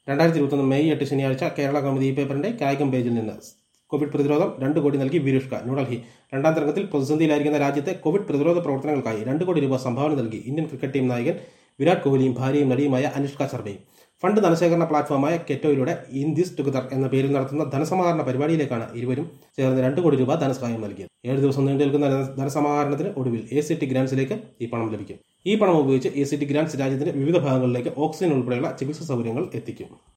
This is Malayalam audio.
രണ്ടായിരത്തി ഇരുപത്തൊന്ന് മെയ് എട്ട് ശനിയാഴ്ച കേരള കൗമുദി ഈ പേപ്പറിന്റെ കായികം പേജിൽ നിന്ന് കോവിഡ് പ്രതിരോധം രണ്ട് കോടി നൽകി വിരുഷ്ക ന്യൂഡൽഹി രണ്ടാം തരംഗത്തിൽ പ്രതിസന്ധിയിലായിരിക്കുന്ന രാജ്യത്തെ കോവിഡ് പ്രതിരോധ പ്രവർത്തനങ്ങൾക്കായി രണ്ട് കോടി രൂപ സംഭാവന നൽകി ഇന്ത്യൻ ക്രിക്കറ്റ് ടീം നായകൻ വിരാട് കോഹ്ലിയും ഭാര്യയും നടിയുമായ അനുഷ്ക ശർമ്മയും ഫണ്ട് ധനശേഖരണ പ്ലാറ്റ്ഫോമായ കെറ്റോയിലൂടെ ഇൻ ദിസ് ടുഗദർ എന്ന പേരിൽ നടത്തുന്ന ധനസമാഹരണ പരിപാടിയിലേക്കാണ് ഇരുവരും ചേർന്ന് രണ്ട് കോടി രൂപ ധനസഹായം നൽകിയത് ഏഴ് ദിവസം നീണ്ടു നിൽക്കുന്ന ധനസമാഹരണത്തിന് ഒടുവിൽ എ സി ടി ഗ്രാൻസിലേക്ക് ഈ പണം ലഭിക്കും ഈ പണം ഉപയോഗിച്ച് എ സി ടി ഗ്രാൻസ് രാജ്യത്തിന്റെ വിവിധ ഭാഗങ്ങളിലേക്ക് ഓക്സിജൻ ഉൾപ്പെടെയുള്ള ചികിത്സാ സൗകര്യങ്ങൾ എത്തിക്കും